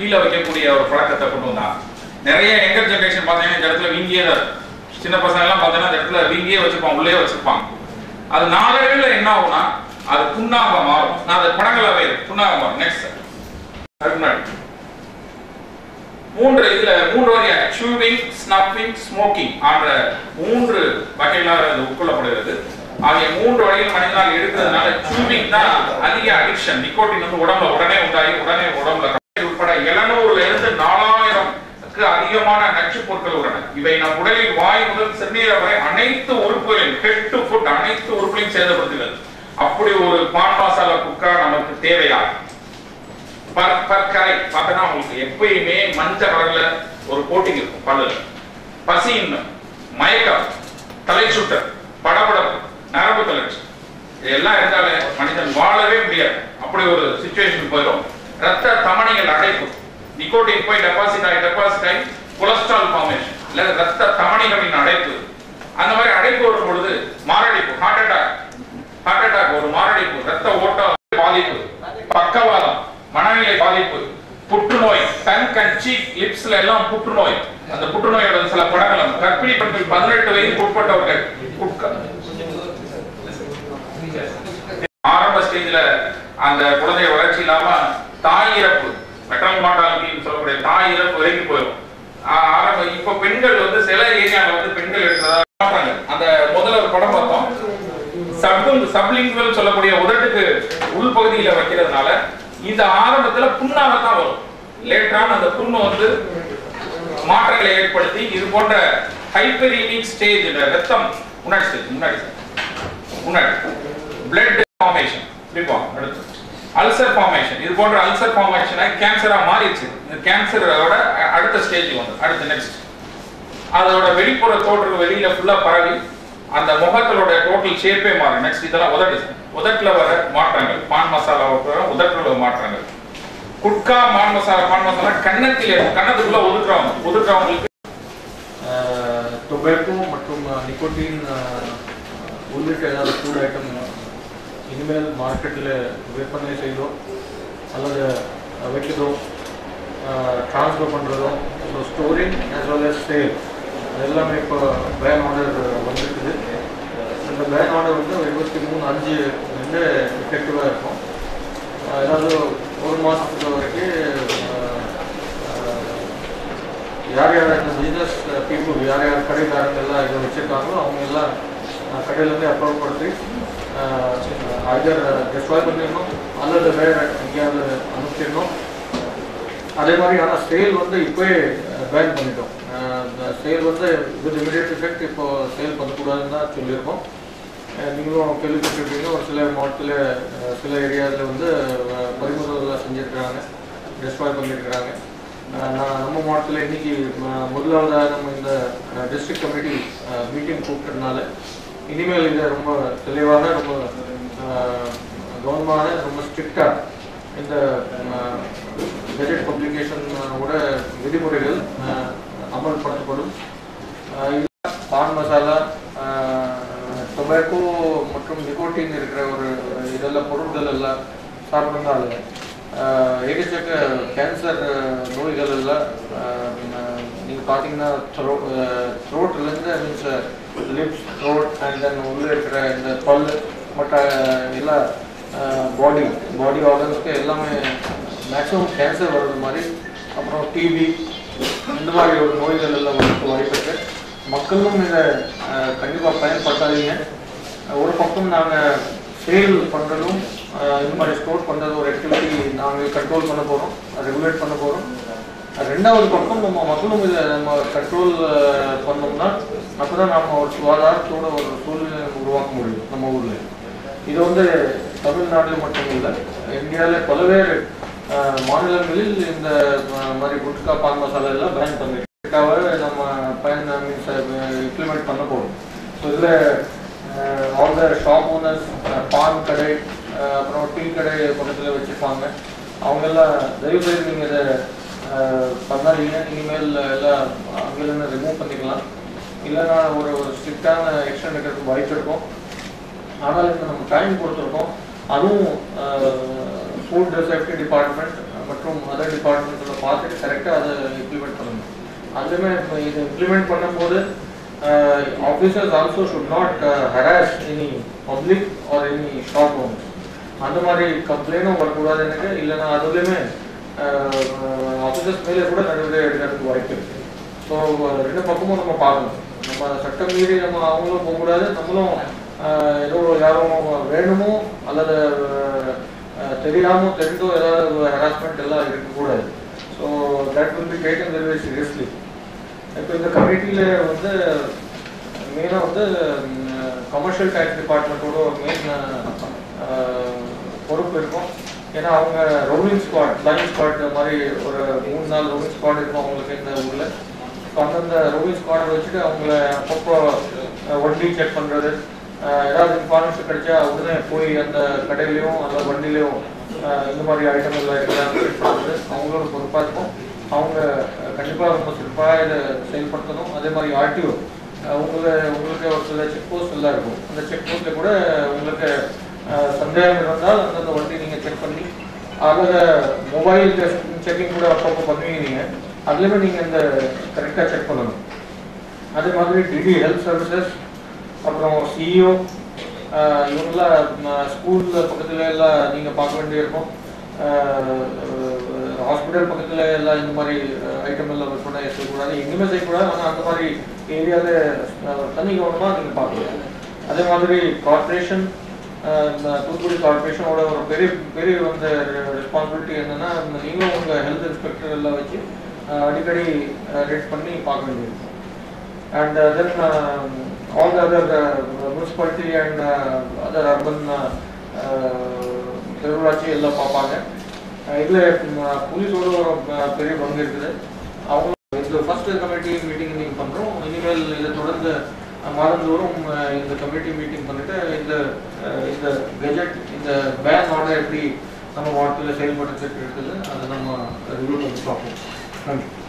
கீழே வைக்கக்கூடிய ஒரு பழக்கத்தை கொண்டு வந்தாங்க நிறைய யங்கர் ஜெனரேஷன் பார்த்தீங்கன்னா இந்த இடத்துல வீங்கியே தான் இருக்கும். சின்ன பசங்க எல்லாம் பார்த்தீங்கன்னா இந்த இடத்துல வீங்கியே வச்சிருப்பாங்க உள்ளே வச்சிருப்பாங்க அது நாளடைவில் என்ன ஆகும்னா அது புண்ணாக மாறும் நான் அது படங்களாவே இருக்கு புண்ணாக மாறும் நெக்ஸ்ட் அதுக்கு முன்னாடி மூன்று இதுல மூன்று வகையா சூவிங் ஸ்னப்பிங் ஸ்மோக்கிங் ஆன்ற மூன்று வகைகளாக அது உட்கொள்ளப்படுகிறது ஆகிய மூன்று வகையில் மனிதனால் எடுக்கிறதுனால சூவிங் தான் அதிக அடிக்ஷன் நிக்கோட்டின் வந்து உடம்புல உடனே உண்டாகி உடனே உடம்புல கட்டி உட்பட எழுநூறுல இருந்து நாலாயிரம்க்கு அதிகமான நச்சு பொருட்கள் உள்ளன இவை நம் உடலில் வாய் முதல் சிறுநீரக வரை அனைத்து உறுப்புகளையும் ஹெட் டு ஃபுட் அனைத்து உறுப்புகளையும் சேதப்படுத்துகிறது அப்படி ஒரு பான் மசாலா குக்கா நமக்கு தேவையா பர் பற்கரை பார்த்தனா உங்களுக்கு எப்பயுமே மஞ்சள் கலர்ல ஒரு கோட்டிங் இருக்கும் பல்லுல பசியின்மை மயக்கம் தலை சுட்டல் படபடப்பு நரம்பு தளர்ச்சி இதெல்லாம் இருந்தாலே மனிதன் வாழவே முடியாது அப்படி ஒரு சுச்சுவேஷன் போயிடும் ரத்த தமனிகள் அடைப்பு நிக்கோட்டின் போய் டெபாசிட் ஆகி டெபாசிட் ஆகி கொலஸ்ட்ரால் ஃபார்மேஷன் இல்ல ரத்த தமனிகளின் அடைப்பு அந்த மாதிரி அடைப்பு வரும் பொழுது மாரடைப்பு ஹார்ட் அட்டாக் ஹார்ட் அட்டாக் ஒரு மாரடைப்பு ரத்த ஓட்டம் பாதிப்பு பக்கவாதம் மனநிலை பாதிப்பு புற்றுநோய் டங் அண்ட் சீக் லிப்ஸ்ல எல்லாம் புற்றுநோய் அந்த புற்றுநோயோட சில படங்களும் கர்ப்பிணி பெண்கள் பதினெட்டு வயதுக்கு உட்பட்டவர்கள் உட்க- ஆரம்ப ஸ்டேஜ்ல அந்த குழந்தை வளர்ச்சி இல்லாம தாய் இறப்பு மெட்ரல் மார்டாலிட்டின்னு சொல்லக்கூடிய தாய் இறப்பு வரைக்கும் போயிடும் ஆ- ஆரம்ப இப்ப பெண்கள் வந்து சில ஏரியால வந்து பெண்கள் இருக்கிறதா பார்த்தாங்க அந்த முதல்ல ஒரு படம் பார்த்தோம் சப் சப்லிங்குவல் சொல்லக்கூடிய உதட்டுக்கு உள் பகுதியில வைக்கிறதுனால இந்த ஆரம்பத்துல புண்ணாக தான் வரும் லேட்டரான அந்த புண்ணு வந்து மாற்றங்களை ஏற்படுத்தி இது போன்ற ஹைப்பரீமிக் ஸ்டேஜ் ரத்தம் முன்னாடி stage, முன்னாடி sir. முன்னாடி பிளட் ஃபார்மேஷன் இப்படிப்போம் அடுத்து அல்சர் ஃபார்மேஷன் இது போன்ற அல்சர் ஃபார்மேஷனை கேன்சரா மாறிடுச்சு இந்த கேன்சரோட அடுத்த ஸ்டேஜ் வந்து அடுத்து நெக்ஸ்ட் அதோட வெளிப்புற தோற்று வெளியில ஃபுல்லா பரவி அந்த முகத்தோட டோட்டல் ஷேப்பே மாறும் நெக்ஸ்ட் இதெல்லாம் உதட்டு உதட்டுல வர மாற்றங்கள் பான் மசாலா உதட்டுல வர மாற்றங்கள் குட்கா மான் மசாலா பான் மசாலா கன்னத்தில் கன்னத்துக்குள்ள ஒதுக்குறவங்க ஒதுக்குறவங்களுக்கு டொபேக்கோ மற்றும் நிக்கோட்டின் உள்ளிட்ட ஏதாவது ஃபுட் ஐட்டம் இனிமேல் மார்க்கெட்டில் விற்பனை செய்தோ அல்லது அஹ், வைக்கிறதோ ட்ரான்ஸ்ஃபர் பண்ணுறதோ so storing as well as sale அது எல்லாமே இப்போ பேன் ஆர்டர் வந்துருக்குது இந்த பேன் ஆர்டர் வந்து இருபத்தி மூணு அஞ்சு வந்து எஃபெக்டிவாக இருக்கும் அஹ், ஏதாவது ஒரு மாதத்துக்கு வரைக்கும் அஹ், யார் யார் இந்த பிஸ்னஸ் பீப்புள் யார் யார் கடைக்காரங்க எல்லாம் இதை வச்சிருக்காங்களோ அவங்க எல்லாம் அஹ், கடையிலேருந்து அப்புறப்படுத்தி ஐதர் டெஸ்ட்ராய் பண்ணிடணும் அல்லது வேற எங்கேயாவது அனுப்பிச்சிடணும் அதே மாதிரி ஆனால் சேல் வந்து இப்போயே பேன் பண்ணிட்டோம் சேல் வந்து வித் இமிடியட் எஃபெக்ட் இப்போ சேல் பண்ணக்கூடாதுன்னு தான் சொல்லியிருக்கோம் அஹ், நீங்களும் கேள்விப்பட்டிருப்பீங்க ஒரு சில மாவட்டத்தில் அஹ், சில ஏரியாவில் வந்து அஹ், பறிமுதல் செஞ்சுருக்கிறாங்க டெஸ்ட்ராய் பண்ணியிருக்கிறாங்க அஹ், நான் நம்ம மாவட்டத்தில் இன்னைக்கு அஹ், முதலாவதாக நம்ம இந்த டிஸ்ட்ரிக்ட் கமிட்டி மீட்டிங் கூப்பிட்டதுனால இனிமேல் இதை ரொம்ப தெளிவான ரொம்ப அஹ், கவனமான ரொம்ப ஸ்ட்ரிக்டாக இந்த கெஜெட் பப்ளிகேஷன் ஓட விதிமுறைகள் அஹ், அமல்படுத்தப்படும் அஹ், இதுல பான் மசாலா டொபேக்கோ மற்றும் நிக்கோட்டின் இருக்கிற ஒரு இதெல்லாம் பொருட்கள் எல்லாம் சாப்பிட்றதுனால அஹ், எக்கச்சக்க கேன்சர் நோய்கள் எல்லாம் நீங்கள் பார்த்தீங்கன்னா த்ரோ த்ரோட்லேருந்து means lips throat and then உள்ளே இருக்கிற இந்த பல் மற்ற எல்லா பாடி பாடி ஆர்கன்ஸ்க்கு எல்லாமே மேக்ஸிமம் கேன்சர் வர்றது மாதிரி அப்புறம் டிபி இந்த மாதிரி ஒரு நோய்கள் எல்லாம் வரதுக்கு வாய்ப்பு இருக்கு மக்களும் இதை கண்டிப்பாக பயன்படுத்தாதீங்க அஹ் ஒரு பக்கம் நாங்கள் சேல் பண்ணுறதும் இந்த மாதிரி ஸ்டோர் பண்ணுறது ஒரு ஆக்டிவிட்டி நாங்கள் கண்ட்ரோல் பண்ண போகிறோம் ரெகுலேட் பண்ண போகிறோம் ரெண்டாவது பக்கம் நம்ம மக்களும் இதை நம்ம கண்ட்ரோல் பண்ணோம்னா அப்போ தான் நம்ம ஒரு சுகாதாரத்தோட ஒரு சூழ்நிலை உருவாக்க முடியும் நம்ம ஊரில் இது வந்து தமிழ்நாட்டில் மட்டும் இல்லை இந்தியாவில் பல்வேறு அஹ், மாநிலங்களில் இந்த அஹ், மாதிரி குட்கா பான் மசாலா எல்லாம் பேன் பண்ணிருக்காவை நம்ம பயன் மீன்ஸ் இம்ப்ளிமெண்ட் பண்ண போகிறோம் ஸோ இதில் all the shop owners paan கடை அஹ், அப்புறம் டீ கடை பக்கத்தில் வச்சுருப்பாங்க அவங்கெல்லாம் தயவு செய்து நீங்கள் இதை அஹ், பண்ணாதீங்க இனிமேல் எல்லாம் அங்கேருந்து ரிமூவ் பண்ணிக்கலாம் இல்லைன்னா ஒரு ஒரு ஸ்ட்ரிக்டான ஆக்ஷன் எடுக்கிறதுக்கு வாய்ப்பு இருக்கும் ஆனால் இந்த நம்ம டைம் கொடுத்துருக்கோம் அதுவும் ஃபுட் சேஃப்டி டிபார்ட்மெண்ட் மற்றும் அதர் டிபார்ட்மெண்ட்ஸோட பார்த்துட்டு கரெக்டாக அதை இம்ப்ளிமெண்ட் பண்ணணும் அதுவுமே இப்போ இதை இம்ப்ளிமெண்ட் பண்ணும்போது officers also should not harass any public or any shop owners அந்த மாதிரி கம்ப்ளைண்டும் வரக்கூடாது எனக்கு இல்லைன்னா அதுலேயுமே ஆஃபீஸர்ஸ் மேலே கூட நடவடிக்கை எடுக்கிறதுக்கு வாய்ப்பு இருக்கு ஸோ ரெண்டு பக்கமும் நம்ம பார்க்கணும் நம்ம சட்டம் மீறி நம்ம அவங்களும் போகக்கூடாது நம்மளும் அஹ், ஏதோ யாரும் வேணுமோ அல்லது அஹ், தெரியாமோ தெரிந்தோ ஏதாவது ஹராஸ்மெண்ட் எல்லாம் இருக்கக்கூடாது so that will be taken very very seriously இப்போ இந்த கமிட்டியில் வந்து மெயினாக வந்து கமர்ஷியல் டேக்ஸ் டிபார்ட்மெண்ட்டோட மெயின் பொறுப்பு இருக்கும் ஏன்னா அவங்க ரோலிங் ஸ்குவாட் ஃப்ளைங் ஸ்குவாட் மாதிரி ஒரு மூணு நாள் ரோலிங் ஸ்குவாட் இருக்கும் அவங்களுக்கு இந்த ஊரில் ஸோ அந்தந்த ரோலிங் ஸ்குவாடை வச்சுட்டு அவங்கள அப்பப்போ அஹ், வண்டி செக் பண்ணுறது ஏதாவது இன்ஃபார்மேஷன் கிடைச்சா உடனே போய் அந்த கடையிலையும் அந்த வண்டிலையும் அஹ், இந்த மாதிரி ஐட்டம் எல்லாம் இருக்குதான்னு செக் பண்ணுறது அவங்களோட பொறுப்பாக இருக்கும் அவங்க கண்டிப்பாக ரொம்ப சிறப்பாக இதை செயல்படுத்தணும் அதே மாதிரி ஆர்டிஓ உங்களை உங்களுக்கு ஒரு சில செக் போஸ்ட் எல்லாம் இருக்கும் அந்த செக் போஸ்ட்டில் கூட உங்களுக்கு அஹ், சந்தேகம் இருந்தால் அந்தந்த வண்டி நீங்கள் செக் பண்ணி அதில் மொபைல் டெஸ்ட் செக்கிங் கூட அப்பப்போ பண்ணுவீங்க நீங்கள் அதுலேயுமே நீங்கள் இந்த கரெக்டாக செக் பண்ணணும் அதே மாதிரி டிடி ஹெல்த் சர்வீசஸ் அப்புறம் சிஇஓ இவங்கெல்லாம் ஸ்கூல் பக்கத்துல எல்லாம் நீங்கள் பார்க்க வேண்டியிருக்கும் ஹாஸ்பிட்டல் பக்கத்தில் எல்லாம் இந்த மாதிரி ஐட்டம் எல்லாம் விற்பனை செய்யக்கூடாது எங்கேயுமே செய்யக்கூடாது ஆனால் அந்த மாதிரி ஏரியாவில் தனி கவனமாக நீங்கள் பார்க்கலாம் அதே மாதிரி கார்பரேஷன் தூத்துக்குடி கார்பரேஷனோட ஒரு பெரிய பெரிய வந்து ரெஸ்பான்சிபிலிட்டி என்னன்னா நீங்களும் உங்கள் ஹெல்த் இன்ஸ்பெக்டர் எல்லாம் வச்சு அஹ், அடிக்கடி ரேட் பண்ணி பார்க்க வேண்டியிருக்கும் and uh, then um, all the other uh, municipality and uh, other urban uh, uh, திருவிழாச்சி எல்லாம் பார்ப்பாங்க அஹ் இதுல ம், போலீஸோட ஒரு அஹ், பெரிய பங்கு இருக்குது அவங்க இந்த ஃபர்ஸ்ட் கமிட்டி மீட்டிங் இன்னைக்கு பண்றோம் இனிமேல் இதை தொடர்ந்து அஹ், மாதந்தோறும் அஹ், இந்த கமிட்டி மீட்டிங் பண்ணிட்டு இந்த அஹ், இந்த கெஜெட் இந்த பேன் ஆர்டர் எப்படி நம்ம வாழ்க்கையில் செயல்படுத்திட்டு இருக்குது அதை நம்ம ரிவ்யூ பண்ணி பார்ப்போம் நன்றி